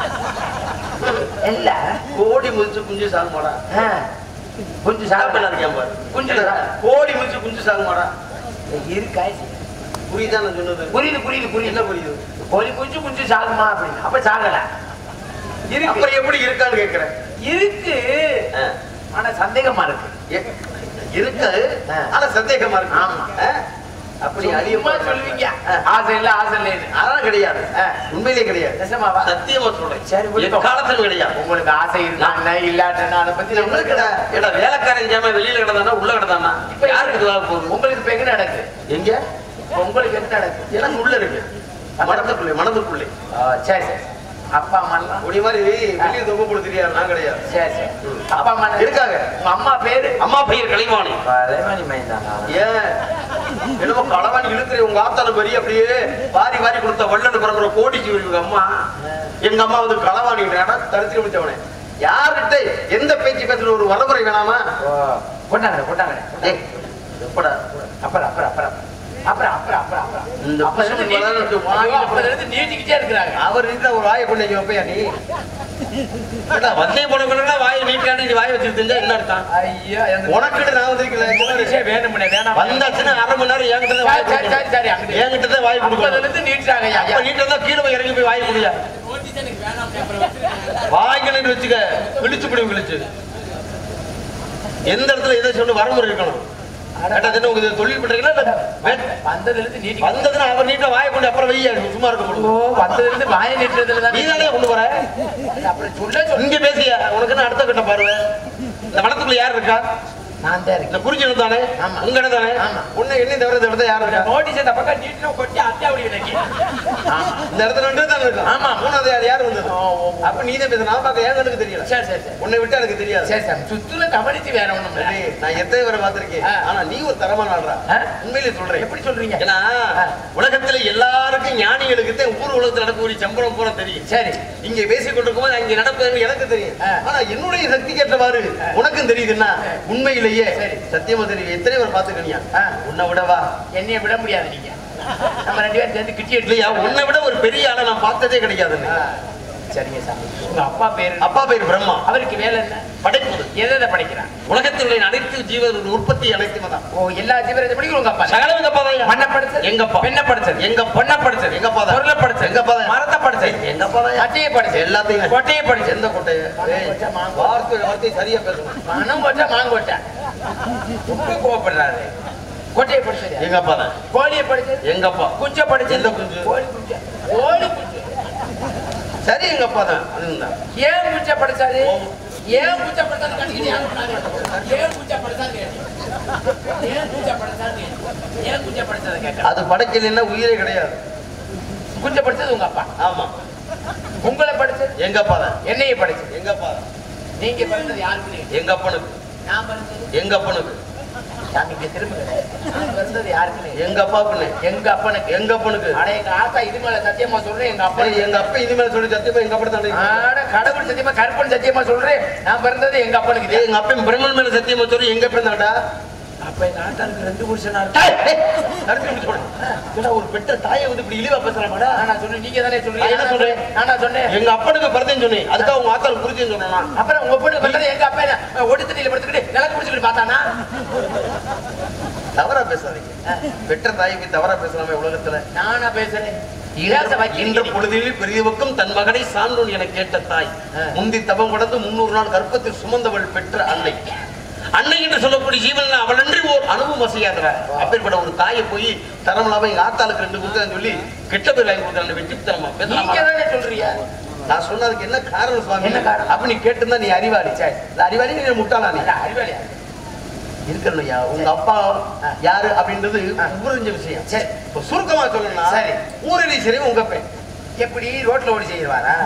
C: இல்ல
D: கோடி முதிச்சு குஞ்சு சாகுமாடா
C: ஆ. கொஞ்சம்
D: சாப்பிட
C: சாப்பிடலாம்
D: இருக்கேன் பாரு
C: குஞ்சு
D: என்னடா? கோடி முதிச்சு குஞ்சு சாகுமாடா
C: இருக்கா
D: புரியுதா நான் சொன்னது
C: புரியுது புரியுது புரியுது
D: என்ன புரியுது
C: கோழி குஞ்சு குஞ்சு சாகுமா அப்படின்னு அப்ப சாகல இருக்கு
D: அப்புறம் எப்படி இருக்கான்னு கேக்குறேன்
C: இருக்கு
D: ஆ.
C: ஆனா சந்தேகமா இருக்கு
D: எ- இருக்கு
C: ஆ.
D: ஆனா சந்தேகமா இருக்கு
C: ஆமா.
D: ஆ? அப்படி அதிகமா
C: சும்மா சொல்லுவீங்க ஆசை இல்ல ஆசை இல்லைன்னு
D: அதெல்லாம் கிடையாது
C: ஆ.
D: உண்மையிலே கிடையாது
C: நிஜமாவா
D: சத்தியமா சொல்றேன்
C: சரி, விடுப்போம்.
D: எக்காலத்திலும் கிடையாது
C: உங்களுக்கு ஆசை இருந்தா இல்லாட்டா அதை பத்தி
D: நம்மளுக்கு
C: நம்மளுக்கு
D: ஏடா வேலைக்காரன் ஜாம வெளியில கிடந்தானா உள்ள கிடந்தானா
C: இப்ப
D: யாருக்கு இதுவாக போகுது
C: உங்களுக்கு இப்ப எங்க நடக்கு
D: எங்க
C: இப்ப உங்களுக்கு என்ன நடக்கு
D: எனக்கு உள்ள இருக்கு மனதுக்குள்ளே மனதுக்குள்ளே
C: ஆ, சரி சரி அப்பா அம்மா எல்லாம்
D: உடைய மாதிரி வெளியே தொங்க போட தெரியாது நான் கிடையாது
C: சரி சரி அப்பா அம்மா எல்லாம்
D: இருக்காங்க.
C: உங்க அம்மா பேரு
D: அம்மா பையன் கலைவாணி
C: கலைவாணி மைந்தானா
D: ஏன் என்னமோ களவாணி இழுக்கிற உங்க ஆத்தான பெரிய அப்படியே வாரி வாரி கொடுத்த வள்ளல் பரம்பரை கோடிக்கு இவங்க அம்மா எங்க அம்மா வந்து களவாணி தரித்திரி முடிச்சவனே யார்கிட்ட எந்த பேச்சு பேசுற ஒரு வரைமுறை வேணாமா
C: கொண்டாங்க கொண்டாங்க
D: ஏய், எப்படா
C: அப்புறம் அப்புறம் அப்புறம் அப்புறம் அப்புறம் அப்புறம் அப்புறம்
D: இந்த
C: அப்புறம் இருந்து
D: பசுமை வளர்ந்து
C: நீட்டி-
D: வாங்கி
C: ஐயோ, அப்புறம் இருந்து நீட்டிக்கிட்டே இருக்கிறாங்க
D: அவர் இருக்கிற ஒரு வாயை கொண்டு இங்க வைப்பையா நீ ஏடா, வந்தே போன பிறகு வாயை நீட்டாண்டு நீ வாயை வச்சுட்டு தெரிஞ்சா என்ன அர்த்தம்
C: ஐயோ எனக்கு
D: உனக்கிட்ட நான் வந்திருக்கல
C: போலீஸே வேணும்னே வேணாம்
D: வந்தாச்சுன்னா அரை மணி நேரம் என்கிட்ட தான் வாய்
C: சரி, சரி, சரி, சரி, அங்கிட்டு.
D: என்கிட்ட தான் வாய்
C: அப்பதுல
D: கொடுக்கணும்
C: இருந்து நீட்டுறாங்க ஐயா.
D: அப்ப நீட்ட தான் கீழே போய் இறங்கி போய் வாய் குடியா வாய்க்கணும்னு வச்சுக்க கிழிச்சு பிடி கிழிச்சு எந்த இடத்துல எதை சொல்லி வரமுறை இருக்கணும் கேட்டா என்ன உங்க இது தொழில் பண்றீங்களா இல்ல வே-
C: வந்ததுல இருந்து நீட்டி
D: வந்ததுன்னா அவர் நீட்ட வாயை கொண்டு அப்புறம் வைய சும்மா இருக்க
C: ஓ
D: முடியும்
C: வந்ததுல இருந்து வாயை நீட்டுறதுல தான்
D: நீ தானே கொண்டு வர
C: அப்புறம் சொல்ல சொல்ல
D: இங்க பேசியா உனக்கு என்ன அடுத்த கட்ட பாருவ இந்த வனத்துக்குள்ள யார் இருக்கா
C: நான் தான் இருக்கேன்
D: இந்த குறிச்சி தானே
C: ஆமா.
D: உங்க இடம் தானே
C: ஆமா.
D: உன்னை எண்ணி தவிர இந்த இடத்துல யார் இருக்கா
C: நோட்டீஸ் அந்த பக்கம் நீட்டினா கொட்டி அத்தியா அப்படி எனக்கு ஆமா
D: இந்த இடத்துல ரெண்டு தான் இருக்கா
C: ஆமா.
D: மூணாவது யார் யார் வந்தது
C: ஓ, ஓ, ஓ.
D: அப்ப நீ தான் பேச நான் பார்க்க ஏன் எனக்கு தெரியல
C: சரி சரி சரி
D: உன்னை விட்டு எனக்கு தெரியாது
C: சரி சார் சுத்துல கவனித்து வேற ஒண்ணும் இல்ல
D: டேய், நான் எத்தனை பேரை பார்த்திருக்கேன்
C: ஆ.
D: ஆனா நீ ஒரு தரமான ஆடுறா
C: ஆ?
D: உண்மையிலே சொல்றேன்
C: எப்படி சொல்றீங்க
D: ஏன்னா
C: ஆ.
D: உலகத்துல எல்லாருக்கும் ஞானிகளுக்கு தான் ஊர் உலகத்துல நடக்கக்கூடிய சம்பளம் பூரா தெரியும்
C: சரி
D: இங்க பேசிக் கொண்டிருக்கும் போது அங்க நடப்பது எனக்கு தெரியும்
C: ஆ.
D: ஆனா என்னுடைய சக்திக்கு ஏற்றவாறு உனக்கும் தெரியுதுன்னா உண்மையிலேயே
C: சரி.
D: சத்தியமா தெரியும் எத்தனை பேர் பாத்துக்கணியா
C: ஆ.
D: உன்னை விடவா
C: என்னைய விட முடியாது நீங்க நம்ம ரெண்டு பேரும் சேர்ந்து கிட்டி
D: இல்லையா
C: எடுத்து
D: உன்னை விட ஒரு பெரிய ஆளை நான் பார்த்ததே கிடையாதுன்னு
C: ஆ, சரிங்க சார் உங்க அப்பா பேரு
D: அப்பா பேர் பிரம்மா
C: அவருக்கு வேலை என்ன
D: படைப்பது
C: எதை எதை படிக்கிறான்
D: உலகத்தில் உள்ள அனைத்து ஜீவ உற்பத்தி அனைத்துமே தான்
C: ஓ எல்லா ஜீவரத்தை படிக்கிற உங்க அப்பா
D: சகலம் எங்க அப்பா தான்
C: மண்ணை படிச்சது
D: எங்க அப்பா
C: பெண்ணை படிச்சது
D: எங்க
C: பொண்ணை படிச்சது
D: எங்க அப்பா தான்.
C: பொருளை படிச்சது
D: எங்க அப்பா தான்.
C: மரத்தை படிச்சது
D: எங்க அப்பா தான்.
C: அட்டையை படிச்சது
D: எல்லாத்தையும்
C: கொட்டையை படிச்சது
D: எந்த கொட்டையை
C: மனம்
D: ஏய்,
C: கொட்டை, மாங்கொட்டை.
D: வார்த்தை வார்த்தை சரியா பேசணும்
C: மனம் கொட்டை மாங்கொட்டை ரொம்ப கோவப்படுறாரு கொட்டையை படிச்சது
D: எங்க அப்பா தான்
C: கோழியை படிச்சது
D: எங்க அப்பா
C: குஞ்சை படிச்சது
D: எந்த குஞ்சு?
C: கோழி குஞ்சை கோழி குஞ்சு
D: சரி எங்க அப்பா தான் அதுதான்
C: ஏன் குஞ்சை படிச்சாரு ஏன் குஞ்சை படிச்சாரு கட்டிக்கிட்டு ஏன் பண்ணாரு? ஏன் குஞ்சை படிச்சாரு கேட்டேன். ஏன் குஞ்சை படிச்சாரு கேட்டேன். ஏன் குஞ்சை படிச்சதை கேட்டேன்
D: அது படைக்கலைன்னா உயிரே கிடையாது
C: குஞ்சை படிச்சது உங்க அப்பா
D: ஆமா
C: உங்களை படிச்சது
D: எங்க அப்பா தான்
C: என்னைய படிச்சது
D: எங்க அப்பா தான்
C: நீங்க பிறந்தது யாருக்கு
D: எங்க அப்பனுக்கு
C: நான் பிறந்தது
D: எங்க அப்பனுக்கு
C: சாமிக்கு திரும்ப நான் பிறந்தது யாருக்கு
D: எங்க அப்பாவுக்கு
C: எங்க அப்பனுக்கு
D: எங்க அப்பனுக்கு
C: அட எங்க ஆத்தா இது மேல சத்தியமா சொல்றேன் எங்க அப்பா
D: அப்ப எங்க அப்பா இனிமேல் சொல்லி சத்தியமா எங்க அப்பா தான்
C: ஆட கடவுள் சத்தியமா கற்பன் சத்தியமா சொல்றேன் நான் பிறந்தது எங்க அப்பனுக்கு தான்.
D: எங்க அப்பா பிரம்மன் மேல சத்தியமா சொல்லி எங்க பிறந்தாடா
C: அப்ப எங்க ஆத்தாளுக்கு ரெண்டு புருஷனா
D: தாய், ஏய், நடத்தி விட்டு போடு. ஏடா, ஒரு பெற்ற தாயை வந்து இப்படி இழிவா பேசுறாமாடா
C: நான் சொன்னேன் நீங்க தானே
D: நான்
C: சொல்றீங்க
D: என்ன சொல்றேன்?
C: நானா சொன்னேன்
D: எங்க அப்பனுக்கு பிறந்தேன்னு சொன்னேன் அதுக்காக உங்க ஆத்தாள் புரிஞ்சுன்னு சொன்னா
C: அப்புறம் உங்க பொண்ணு பிறந்தது எங்க அப்பா என்ன ஒட்டு தண்ணியில படுத்துக்கிட்டு நிலம் குடிச்சுக்கிட்டு பார்த்தானா
D: தவறா பேசாதீங்க பெற்ற தாயை போய் தவறா பேசலாமே உலகத்துல
C: நானா பேசுறேன் இராச
D: இன்ற
C: வைக்கிறீங்க
D: பொழுதில் பெரியவக்கும் தன் மகனை சான்றோன் என கேட்ட தாய்
C: ஆ.
D: முந்தி தபம் கடந்து முன்னூறு நாள் கற்பத்தில் சுமந்தவள் பெற்ற அன்னை அன்னை என்று சொல்லக்கூடிய ஜீவன் அவள் அன்றி ஓர் அனுபவம் வசையாதரா அப்பேற்பட்ட ஒரு தாயை போய் தரம் இல்லாம எங்க ஆத்தாளுக்கு ரெண்டு கொடுத்தேன்னு சொல்லி கெட்ட பேர் வாங்கி கொடுத்தாங்க வெற்றி தரமா
C: நீங்க தானே சொல்றீங்க
D: நான் சொன்னதுக்கு என்ன காரணம் சுவாமி
C: என்ன காரணம்?
D: அப்ப நீ கேட்டிருந்தா நீ அறிவாளி சரி இந்த அறிவாளி நீ முட்டாளா நீ
C: இல்ல, அறிவாளியா
D: இருக்கணும்யா உங்க அப்பா யாரு அப்படின்றது
C: ஆ.
D: ஊரறிஞ்ச விஷயம்
C: சரி.
D: இப்ப சுருக்கமா சொல்லணும்னா
C: சரி.
D: ஊரடி சரி உங்க பெண்
C: எப்படி ரோட்ல ஓடி செய்வாரா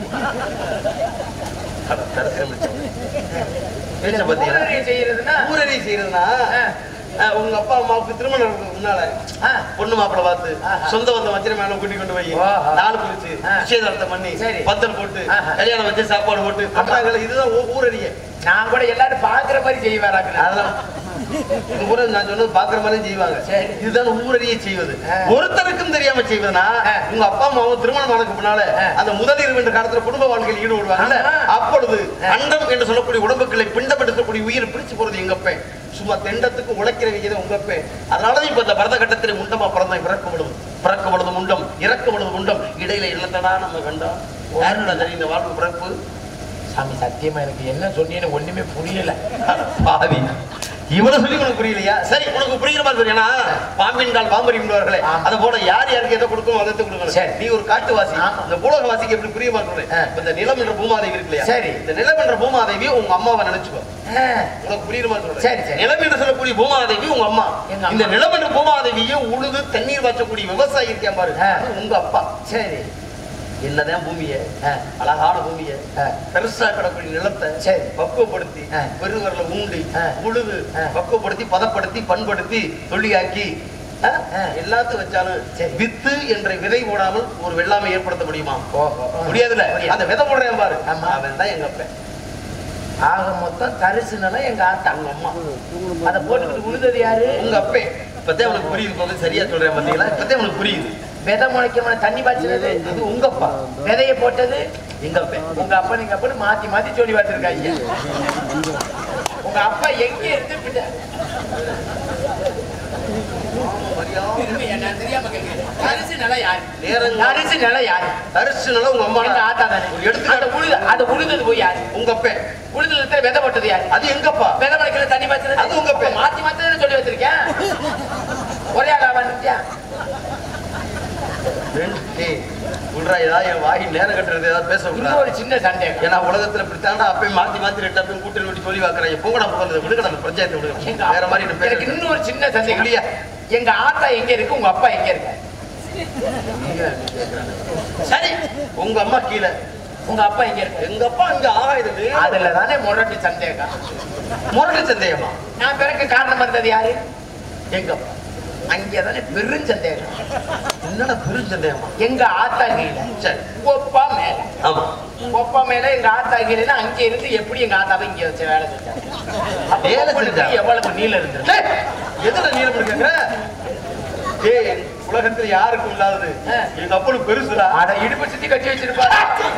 D: பேச்ச பத்தியா
C: ஊரறிய செய்யறதுன்னா
D: ஊரடி செய்யறதுனா
C: ஆ.
D: அஹ், உங்க அப்பா அம்மாவுக்கு திருமணம் நடக்கிறதுக்கு முன்னால
C: ஆ.
D: பொண்ணு மாப்பிளை பார்த்து
C: ஆஹா.
D: சொந்த வந்த மச்சன மேல கூட்டி கொண்டு போய்
C: ஓஹோ.
D: நாலு குளிச்சு
C: ஆ.
D: நிச்சயதார்த்தம் பண்ணி
C: சரி.
D: பந்தல் போட்டு
C: ஆஹா.
D: கல்யாணம் வச்சு சாப்பாடு போட்டு பண்றாங்கல்ல இதுதான் ஊ- ஊரடிய
C: நான் கூட எல்லாரும் பாக்குற மாதிரி செய்வாராங்க
D: அதெல்லாம் இது கூட நான் சொன்னது பாக்குற மாதிரி செய்வாங்க
C: சரி.
D: இதுதான் ஊரடியே செய்வது
C: ஆ.
D: ஒருத்தருக்கும் தெரியாம செய்வதுனா
C: ஆ.
D: உங்க அப்பா அம்மாவும் திருமணம் ஆனதுக்கு முன்னால
C: ஆ.
D: அந்த முதல் இருவென்ற காலத்துல குடும்ப வாழ்க்கையில் ஈடுபடுவாங்கல்ல
C: ஆமா.
D: அப்பொழுது
C: ஆ.
D: அண்டம் என்று சொல்லக்கூடிய உடம்புகளை பிண்டப்படுத்தக்கூடிய உயிர் பிடிச்சு போறது எங்க அப்பன் சும்மா தெண்டத்துக்கு உழைக்கிற விகிதம் உங்க அப்பன் அதனாலதான் இப்ப இந்த பரத கட்டத்தில் முண்டமா பிறந்த பிறக்கப்படுது பிறக்கப்படுது முண்டம் இறக்கப்படுது முண்டம் இடையில இல்லத்தடா நம்ம கண்டோம் யாருடா சரி இந்த வாழ்வு பிறப்பு
C: சாமி சத்தியமா எனக்கு என்ன சொன்னீங்கன்னு ஒண்ணுமே புரியல
D: பாவி இவனை சொல்லி உனக்கு புரியலையா சரி உனக்கு புரியுற மாதிரி சொல்லு. ஏன்னா பாம்பின் கால் பாம்பரிவார்களே
C: ஆமா.
D: அது போல யார் யாருக்கு எதை கொடுக்கணும் அதை கொடுக்கணும்
C: சரி.
D: நீ ஒரு காட்டுவாசி
C: ஆமா.
D: இந்த பூலக வாசிக்கு எப்படி புரிய மாதிரி
C: ஆ.
D: இந்த நிலம் என்ற பூமாதேவி இருக்கு இல்லையா
C: சரி.
D: இந்த நிலம் என்ற பூமாதேவி உங்க அம்மாவை நினைச்சுக்கோ
C: ஆ,
D: உனக்கு புரியுற மாதிரி சொல்றேன்
C: சரி, சரி.
D: நிலம் என்று சொல்லக்கூடிய பூமாதேவி உங்க அம்மா
C: எங்க அம்மா.
D: இந்த நிலம் என்ற பூமாதேவியை உழுது தண்ணீர் வாச்சக்கூடிய விவசாயி இருக்கேன் பாரு
C: ஆ.
D: அது உங்க அப்பா
C: சரி
D: என்னதான் பூமியை
C: ஆ,
D: அழகான பூமியை
C: ஆ.
D: பெருசா கிடக்கூடிய நிலத்தை
C: சரி.
D: பக்குவப்படுத்தி
C: ஆ.
D: பெருவரில் ஊண்டி
C: ஆ.
D: உழுது
C: ஆ.
D: பக்குவப்படுத்தி பதப்படுத்தி பண்படுத்தி தொல்லியாக்கி ஆ,
C: ஆ.
D: எல்லாத்தையும் வச்சாலும்
C: சரி.
D: வித்து என்ற விதை போடாமல் ஒரு வெள்ளாமை ஏற்படுத்த முடியுமா
C: ஓஹோ
D: முடியாதுல்ல
C: முடியாது.
D: அந்த விதை போடுறேன் பாரு
C: ஆமா.
D: அவன் தான் எங்க அப்பன்
C: ஆக மொத்தம் தரிசு நிலம் எங்க ஆத்தா
D: அவங்க அம்மா
C: அதை போட்டுக்கிட்டு உழுதது யாரு
D: உங்க அப்பன் இப்பதான் உனக்கு புரியுது போது சரியா சொல்றேன் பாத்தீங்களா இப்பதான் உனக்கு புரியுது
C: விதை முளைக்காம தண்ணி பாய்ச்சினது
D: அது உங்க அப்பா
C: விதைய போட்டது
D: எங்க அப்பன்
C: உங்க அப்பா நீங்க அப்பா மாத்தி மாத்தி சொல்லி பார்த்திருக்காங்க உங்க அப்பா எங்க இருந்து பின்ன- திரும்பி என்ன தெரியாம கேக்குறேன். தரிசு நிலம் யாரு
D: நேரங்க
C: தரிசு நிலம் யாரு
D: தரிசனால உங்க அம்மா
C: எங்க ஆத்தா தானே
D: ஒரு
C: அந்த
D: எடுத்துக்காட்டு
C: உழுது அது உழுதது போய் யாரு
D: உங்க அப்பன்
C: உழுதுல விதை போட்டது யாரு
D: அது எங்கப்பா
C: விதை முளைக்கல தண்ணி பாய்ச்சது
D: அது உங்க பேர்.
C: மாத்தி மாத்தி தானே சொல்லி வச்சிருக்கேன் ஒரே ஆளா வந்துட்டியா
D: ஏய், விட்றா, ஏதாவது என் வாய் நேரம் கட்டுறது ஏதாவது பேச விட்றா.
C: இன்னும் ஒரு சின்ன சந்தேகம்
D: ஏன்னா உலகத்துல இப்படித்தாண்டா அப்பயும் மாத்தி மாத்தி ரெண்டு அப்பயும் கூட்டி விட்டு சொல்லி வாக்குறாங்க போங்கடா போகிறது விடுங்க நம்ம பஞ்சாயத்து விடுங்க
C: எங்க
D: வேற மாதிரி என்ன
C: எனக்கு
D: பேச
C: இன்னும் ஒரு சின்ன சந்தேகம்
D: சொல்லியா?
C: எங்க ஆத்தா எங்க இருக்கு உங்க அப்பா எங்க இருக்கு
D: சரி உங்க அம்மா கீழே
C: உங்க அப்பா எங்க இருக்கு
D: எங்க அப்பா இங்க ஆகாயுது
C: அதுல தானே முரட்டு சந்தேகம்
D: முரட்டு சந்தேகமா
C: நான் பிறக்க காரணமா இருந்தது யாரு
D: எங்க அப்பா
C: அங்கேதானே பெரும் சந்தேகம்
D: என்னடா பெரும் சந்தேகமா
C: எங்க ஆத்தா கீழ
D: சரி
C: ஒப்பா மேல
D: ஆமா
C: ஒப்பா மேல எங்க ஆத்தா கீழனா அங்க இருந்து எப்படி எங்க ஆத்தாவை இங்க வச்சு வேலை செஞ்சாங்க அப்ப
D: வேலை
C: ஒப்பனுக்கு
D: செஞ்சா?
C: எவ்வளவு நீளம் இருந்தது
D: டேய், எதுல நீளம் கேக்குற ஏய் உலகத்துல யாருக்கும் இல்லாதது
C: ஆ.
D: எங்க அப்பனுக்கு பெருசுடா
C: அத இடுப்பு சுத்தி கட்டி வச்சிருப்பாரு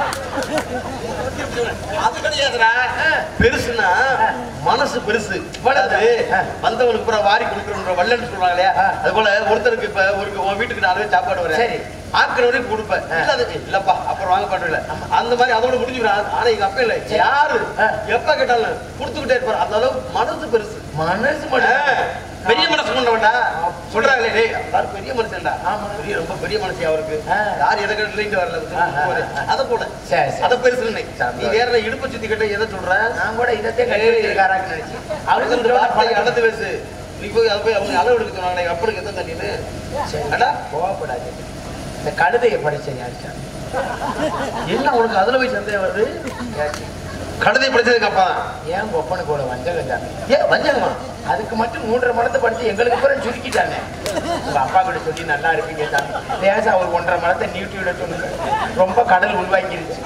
D: அது கிடையாதுடா
C: ஆ.
D: பெருசுனா மனசு பெருசு
C: இவ்வளவுதான்.
D: அதாவது
C: ஆ.
D: வந்தவனுக்கு பூரா வாரி கொடுக்கணுன்ற வல்லன்னு சொல்றாங்க இல்லையா
C: ஆ.
D: அது போல ஒருத்தருக்கு இப்ப ஒரு உன் வீட்டுக்கு நாலு பேர் சாப்பாடு வரேன்
C: சரி.
D: ஆக்குற வரைக்கும் கொடுப்பேன்
C: ஆ.
D: இல்ல அது இல்லப்பா அப்புறம் வாங்க பாட்டுல அந்த மாதிரி அதோட முடிஞ்சுக்கிறான் ஆனா எங்க அப்பா இல்ல
C: சரி.
D: யாரு
C: ஆ.
D: எப்ப கேட்டாலும் கொடுத்துக்கிட்டே இருப்பாரு அந்த அளவுக்கு மனசு பெருசு
C: மனசு
D: ஆ.
C: மட்டும்
D: பெரிய மனசு கொண்டவன்டா சொல்றாங்களே டேய் அவரு பெரிய மனுஷன்டா
C: ஆமா.
D: பெரிய ரொம்ப பெரிய மனுஷன் அவருக்கு
C: ஆ.
D: யார் எதை கட்டலைங்க வரல
C: ஆ, ஆ, ஆ.
D: அத போல
C: சரி, சரி.
D: அத பெருசு இல்லை.
C: சரி.
D: நீ வேற இடுப்பு சுத்தி கிட்ட எதை சொல்ற
C: நான் கூட இதத்தே கட்டி வச்சிருக்காரான்னு நினைச்சு
D: அவருக்கு இந்த
C: அவருக்கு
D: வார்த்தை
C: பழக்கம்.
D: அளந்து பேசு நீ போய் அதை போய் அவங்க அளவு எடுக்க சொன்னாங்க அப்பனுக்கு எத்தனை தண்ணின்னு
C: சரி.
D: அடா
C: கோவப்படாது இந்த கழுதையை படிச்ச யாரு சாமி?
D: என்ன உனக்கு அதுல போய் சந்தேகம் வருது கழுதை படிச்சதுக்கு அப்பா
C: ஏன் ஒப்பனுக்கு ஒரு வஞ்சகம் சாமி
D: ஏ வஞ்சகமா
C: அதுக்கு மட்டும் மூன்றரை மடத்தை படிச்சு எங்களுக்கு அப்புறம் சுருக்கிட்டானே உங்க அப்பா கிட்ட சொல்லி நல்லா இருப்பீங்க சாமி லேசா ஒரு ஒன்றரை மடத்தை நீட்டி விட சொல்லுங்க ரொம்ப கடல் உள்வாங்கிருச்சு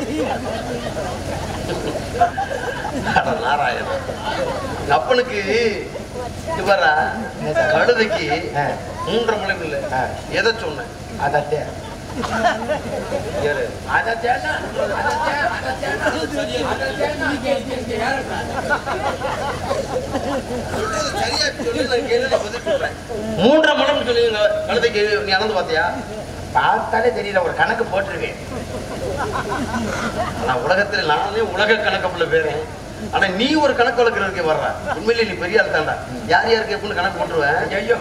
D: அட நாராயணன் எங்க அப்பனுக்கு இவரா கழுதைக்கு
C: ஆ.
D: மூன்றரை மணி இல்ல
C: ஆ.
D: எதை சொன்னேன்
C: அதத்தே
D: ஏறு.
C: அதத்தேனா அதத்தே அதத்தேனா அதத்தேனா
D: மூன்றரை மணம் சொல்லி இந்த கழுதைக்கு நீ அளந்து பாத்தியா
C: பார்த்தாலே தெரியல ஒரு கணக்கு போட்டிருக்கேன்
D: ஆனா உலகத்துல நானே உலக கணக்கப்புல பேரேன் ஆனா நீ ஒரு கணக்கு வளர்க்கறதுக்கு வர்ற உண்மையிலே நீ பெரிய ஆள் தாண்டா யார் யாருக்கு எப்படின்னு கணக்கு போட்டுருவேன்
C: ஐயோ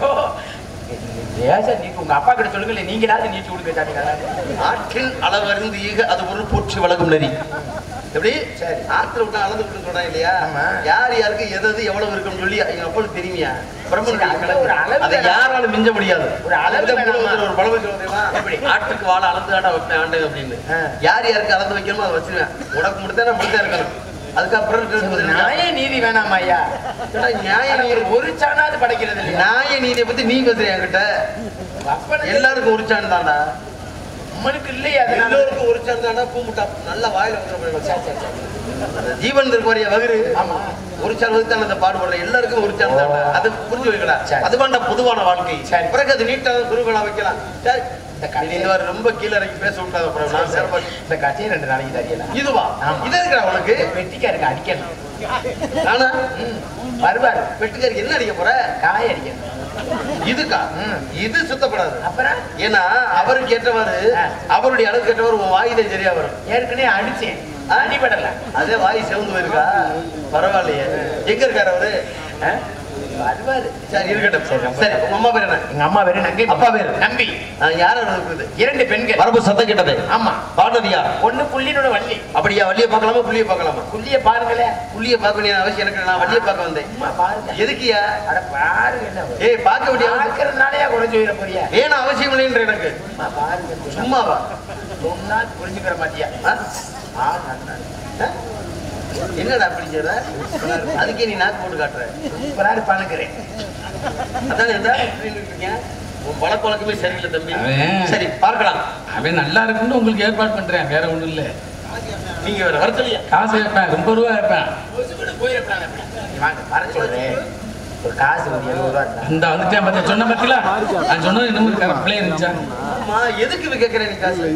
C: லேசா நீங்க உங்க அப்பா கிட்ட சொல்லுங்க நீங்களாவது நீட்டி கொடுக்க சாமி கணக்கு
D: ஆற்றின் அளவறிந்து ஈக அது ஒரு போற்றி வழங்கும் நெறி எப்படி
C: சரி.
D: ஆத்துல விட்டு அளந்து விட்டு சொல்றான் இல்லையா
C: ஆமா.
D: யார் யாருக்கு எது எது எவ்வளவு இருக்குன்னு சொல்லி எங்க அப்பனுக்கு தெரியுமியா பிரம்மன்
C: சரி, அதுல ஒரு அளவு
D: அதை
C: வேணாம்.
D: யாராலும் மிஞ்ச முடியாது
C: ஒரு அளவு
D: இந்த
C: வேணாமா?
D: புலவத்தில் ஒரு பழமொழி சொல்றது தெரியுமா?
C: எப்படி?
D: ஆட்டுக்கு வாழ அளந்து ஆட்ட வைப்பேன் ஆண்டு அப்படின்னு
C: ஆ.
D: யார் யாருக்கு அளந்து வைக்கணுமோ அதை வச்சிருவேன் உனக்கு மட்டும் நான் மட்டும் இருக்கணும் அதுக்கப்புறம்
C: நியாய நீதி வேணாமா ஐயா
D: ஏடா, நியாய
C: ஆனா ஒரு
D: நீதி
C: ஒரு சாணாவது படைக்கிறது இல்லையா
D: நியாய நீதியை பத்தி நீ பேசுறியா என்கிட்ட
C: அப்பனுக்கு
D: எல்லாருக்கும் ஒரு சான் தான்டா
C: நம்மளுக்கு இல்லையா அதனால
D: எல்லோருக்கும் ஒரு சான் தான்டா பூமுட்டா நல்ல வாயில வந்துடும்
C: சரி, சரி, சரி.
D: ஜீவன் இருக்கக்கூடிய வகுறு
C: ஆமா
D: ஒரு சான் வந்து அந்த பாடுபடுற எல்லாருக்கும் ஒரு சான் தான்டா அது புரிஞ்சு வைக்கலாம்
C: சரி.
D: அது வேண்ட பொதுவான வாழ்க்கை
C: சரி.
D: பிறகு அது நீட்டாக குருகுலா வைக்கலாம் சரி
C: இந்த
D: நீ
C: கதையை-
D: இந்த வாரம் ரொம்ப கீழே இறக்கி பேச விட்டாத அப்புறம் நான் சிறப்பா
C: இந்த கட்சியை ரெண்டு நாளைக்கு தெரியல
D: இதுவா
C: ஆமா.
D: இது இருக்கிற உனக்கு
C: வெட்டிக்காருக்கு அடிக்கணும்
D: நானா
C: ம். வருவாரு
D: வெட்டுக்காருக்கு என்ன அடிக்க போற
C: காய அடிக்கணும்
D: இதுக்கா
C: ம்.
D: இது சுத்தப்படாது
C: அப்புறம்
D: ஏன்னா அவருக்கு ஏற்றவாறு
C: ஆ.
D: அவருடைய அளவுக்கு ஏற்றவாறு உன் வாயுதே சரியா வரும்
C: ஏற்கனவே அடிச்சேன் அடிபடல
D: அதே வாய் செவந்து போயிருக்கா பரவாயில்லையே எங்க இருக்காரு அவரு
C: ஆ? வருவாரு
D: சரி இருக்கட்டும்
C: சரி, ரொம்ப
D: சரி உங்க அம்மா பேர் என்ன
C: எங்க அம்மா பேரு நங்கை
D: அப்பா பேரு?
C: நம்பி
D: ஆ, யார் இருக்குது
C: இரண்டு பெண்கள்
D: வரப்பு சத்தம் கிட்டது
C: ஆமா
D: பாடுறதியா
C: ஒண்ணு புள்ளினோட வள்ளி
D: அப்படியா வள்ளிய பார்க்கலாமா புள்ளிய பார்க்கலாமா
C: புள்ளிய பாருங்களேன்
D: புள்ளிய பார்க்க வேண்டிய அவசியம் எனக்கு இல்லை. நான் வள்ளிய பார்க்க வந்தேன்
C: அம்மா பாருங்க
D: எதுக்குயா
C: அட பாருங்க என்ன ஒரு-
D: ஏய் பார்க்க வேண்டிய அவசியம்
C: பார்க்கறதுனாலயா குறைஞ்சு போயிட போறியா
D: வேணும் அவசியம் இல்லைன்ற எனக்கு
C: அம்மா பாருங்க சும்மா
D: சும்மாவா
C: சொன்னா புரிஞ்சுக்கிற மாட்டியா
D: ஆ?
C: ஆ, நல்லா.
D: ஆ? என்னடா அப்படி சொல்ற அதுக்கே நீ நாக்கு போட்டு காட்டுற
C: சூப்பரா இருப்பானுக்கிறேன்
D: அதான் எதா இப்படி இருக்கீங்க உன் பழக்க வழக்கமே சரியில்லை தம்பி
B: அவன்.
D: சரி பார்க்கலாம்
B: அவன் நல்லா இருக்குன்னு உங்களுக்கு ஏற்பாடு பண்றேன் வேற ஒண்ணும் இல்ல
D: நீங்க வேற வரச்சலையா
B: காசு வைப்பேன் ரொம்ப ரூபா வைப்பேன்
C: போயிருப்பாங்க வாங்க வர சொல்றேன் ஒரு காசு ஒரு எழுபது ரூபா இருந்தா.
B: இந்த வந்துட்டேன் பார்த்து சொன்ன பத்தில நான் சொன்னது இன்னமும் பிள்ளை இருந்துச்சா
D: ஆமா எதுக்கு இது கேட்கற நீ காசு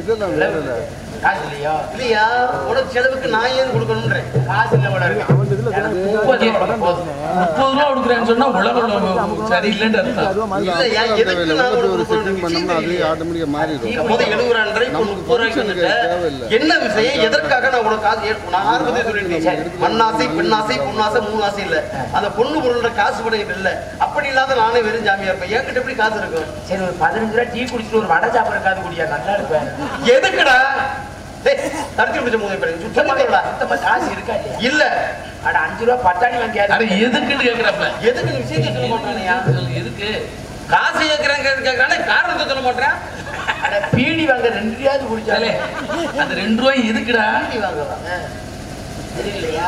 C: காசு இல்லையோ
D: இல்லையா உனக்கு செலவுக்கு நான் ஏன் கொடுக்கணும்ன்றேன்
C: காசு இல்ல போல இருக்கு எனக்கு முப்பது ரூபா போதும்.
B: முப்பது ரூபா கொடுக்குறேன்னு சொன்னா உலகம் சரியில்லைன்னு அர்த்தம்
D: இல்லையா எதுக்கு நான் உனக்கு கொடுக்கணும் விஷயம் தெரியலையே. போது எழுபதாண்டரை முப்பது ரூபாய்க்கு வந்துட்ட. என்ன விஷயம் எதற்காக நான் உனக்கு காசு ஏற்க- நான் ஆரம்பத்தில் சொல்லிட்டேன் மண்ணாசை பெண்ணாசை பொன்னாசை மூணு ஆசை இல்ல அந்த பொண்ணு பொருளோட காசு படம் இல்ல அப்படி இல்லாத நானே வெறும் ஜாமியா இருப்பேன் என்கிட்ட எப்படி காசு இருக்கும்
C: சரி ஒரு பதினஞ்சு ரூபா டீ குடிச்சிட்டு ஒரு வடை சாப்பிடறதுக்காவது குடியா நல்லா இருப்பேன்
D: எதுக்குடா டேய், தடுத்து பிடிச்ச மூதை பேரு
C: சுத்தமா
D: சொல்லுடா
C: சுத்தமா காசு இருக்கா இல்லையா
D: இல்ல
C: அட அஞ்சு ரூபா பட்டாணி
B: அட
C: வாங்கியாது
B: எதுக்குன்னு கேக்குறப்ப
D: எதுக்கு நீ விஷயத்தை சொல்ல மாட்டானியா
B: எதுக்கு
D: காசு கேட்கறேன் கேட்கறானே காரணத்தை சொல்ல மாட்டேன்
C: அட பீடி வாங்க ரெண்டு ரூபாவது குடிச்சாலே
B: ஏலே, அந்த ரெண்டு ரூபாய் எதுக்குடா
D: நீ வாங்கலாம்
C: தெரியலையா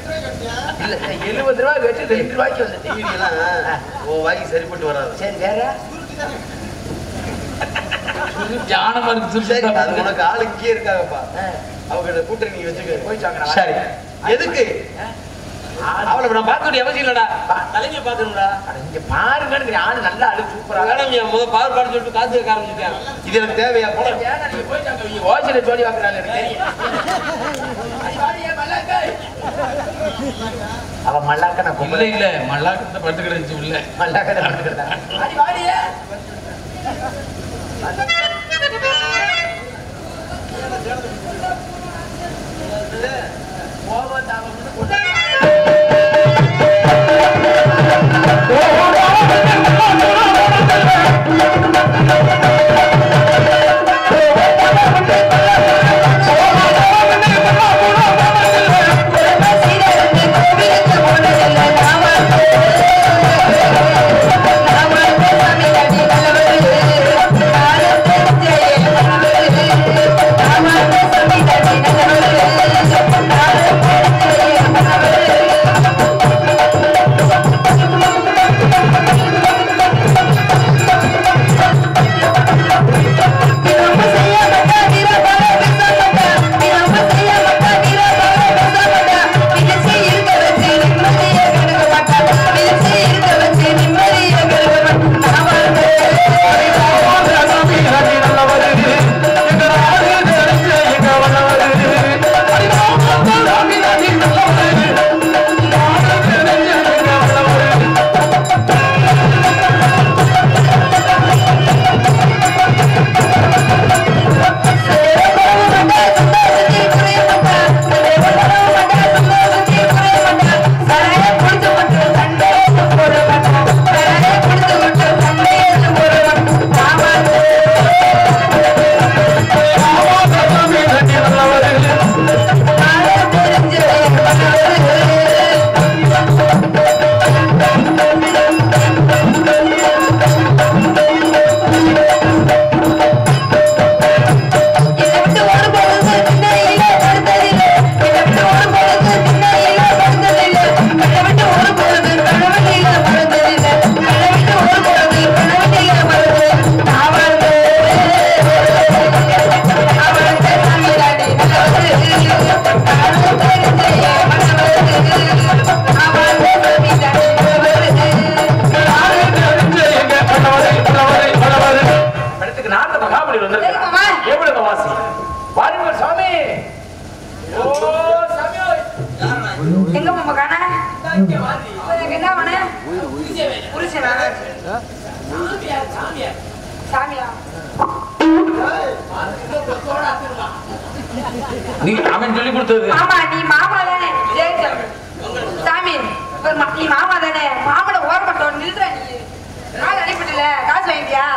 C: இல்ல எழுபது ரூபாய் வச்சு ரெண்டு ரூபாய்க்கு வந்து
D: டிவி எல்லாம் உன் வாய்க்கு சரிப்பட்டு வராது
C: சரி வேற
B: ஞானமா இருக்கு
D: சரி அது
B: சுருட்டு
D: உனக்கு ஆளு இங்கே இருக்காங்கப்பா
C: ஆ,
D: அவங்க கூட்டணி நீ வச்சுக்க
C: போயிட்டு வாங்க நான்
D: சரி
C: வரேன்.
D: எதுக்கு
C: ஆளு-
D: அவளை நான் பார்க்க வேண்டிய அவசியம் இல்லடா தலைமையை பார்க்கணும்டா
C: அட இங்க பாருங்கன்னு ஆளு நல்லா அழு சூப்பரா
D: வேணாம் என் முத பால் பாடு சொல்லிட்டு காசு கேட்க ஆரம்பிச்சிட்டேன் இது எனக்கு தேவையா போல
C: ஏன்னா நீங்க போயிட்டு அங்க இங்க ஓசில ஜோடி வாங்குறாங்க எனக்கு தெரியும் அடி வாடியே, மல்லாக்கா. அவ மல்லாக்க நான்
B: இல்ல
C: கும்பல
B: இல்ல மல்லாக்கத்தை படுத்து கிடந்துச்சு உள்ள
C: மல்லாக்க நான் படுத்துக்கிறதா. அடி வாடியே. கோபம் தாபம்னு கொண்டாடுறாங்க.
E: நாம உனக்கு என்ன வேணே புருஷனா சாமியா
B: நீ அவன் சொல்லி கொடுத்தது
E: மாமா நீ மாமா தானே ஜெயச்சம் சாமி இவர் மா- நீ மாமா தானே மாமனை ஓரப்பட்டவன் நில்ற நீ காசு அனுப்பிட்டுல காசு வாங்கிட்டியா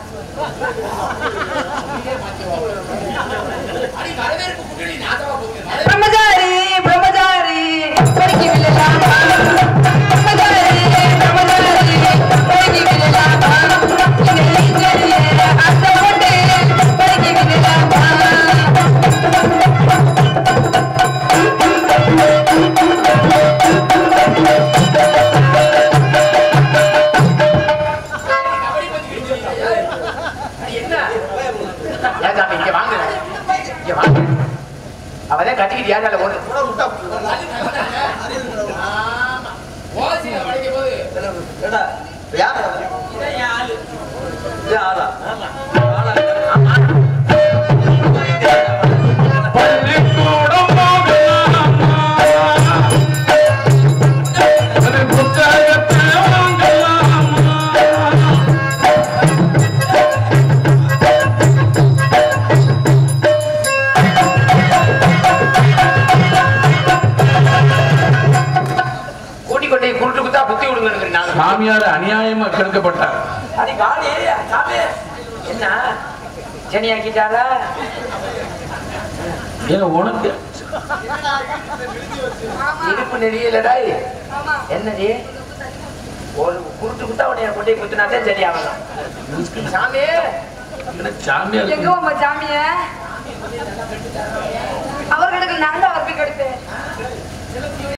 E: பிரம்மச்சாரி பிரம்மச்சாரி பொறுக்கி விழலாமா பிரம்மச்சாரி பிரம்மச்சாரி பொறுக்கி விழலாமா எங்க ஈஸ்வரியே அத்தை போட்டு பொறுக்கி விழலாமா
C: என்ன ஏன் சாமி இங்க வாங்க இங்க வாங்க அவதான் கட்டிக்கிட்டு ஏன் ஓடு
B: பள்ளிக்கூடம் போகலாமா? அது புத்தகத்தை வாங்கலாமா?
C: கூட்டி கொண்டு போய் குருட்டு குத்தா புத்தி விடுங்க நாங்க
B: சாமியார் அநியாயமா கெடுக்கப்பட்டார்
C: அடி காலி சாமி என்ன சனியாக்கிட்டாரா
B: ஏன் உனக்கு
C: இடுப்பு நெறியலடா
E: ஆமா
C: என்னடி ஒரு குருட்டு குத்தா உடைய கொண்டு போய் குத்துனாதான் சரியாகலாம் சாமி
B: என்ன சாமியார்
E: எங்க உங்க சாமிய அவர்களுக்கு நல்ல வரப்பு கெடுத்து